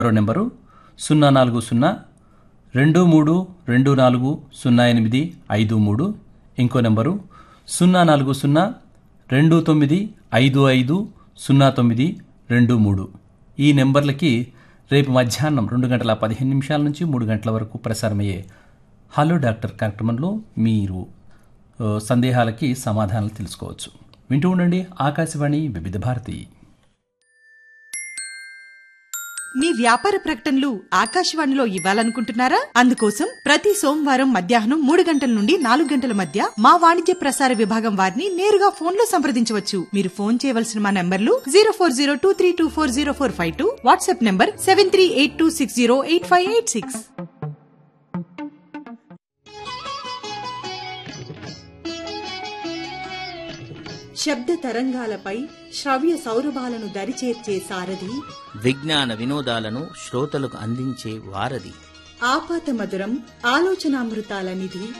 మరో నెంబరు సున్నా నాలుగు సున్నా రెండు మూడు రెండు నాలుగు సున్నా ఎనిమిది ఐదు మూడు ఇంకో నెంబరు సున్నా నాలుగు సున్నా రెండు తొమ్మిది ఐదు ఐదు సున్నా తొమ్మిది రెండు మూడు ఈ నెంబర్లకి రేపు మధ్యాహ్నం రెండు గంటల పదిహేను నిమిషాల నుంచి మూడు గంటల వరకు ప్రసారమయ్యే హలో డాక్టర్ కార్యక్రమంలో మీరు ఆ, సందేహాలకి సమాధానాలు తెలుసుకోవచ్చు వింటూ ఉండండి ఆకాశవాణి వివిధ భారతి మీ వ్యాపార ప్రకటనలు ఆకాశవాణిలో ఇవ్వాలనుకుంటున్నారా అందుకోసం ప్రతి సోమవారం మధ్యాహ్నం మూడు గంటల నుండి నాలుగు గంటల మధ్య మా వాణిజ్య ప్రసార విభాగం వారిని నేరుగా ఫోన్ లో సంప్రదించవచ్చు మీరు ఫోన్ చేయవలసిన మా నంబర్లు zero four zero two three two four zero four five two WhatsApp number seven three eight two six zero eight five eight six శబ్ద తరంగాలపై శ్రవ్య సౌరభాలను దరిచేర్చే సారథి విజ్ఞాన వినోదాలను శ్రోతలకు అందించే వారధి ఆపాత మధురం ఆలోచనామృతాల నిధి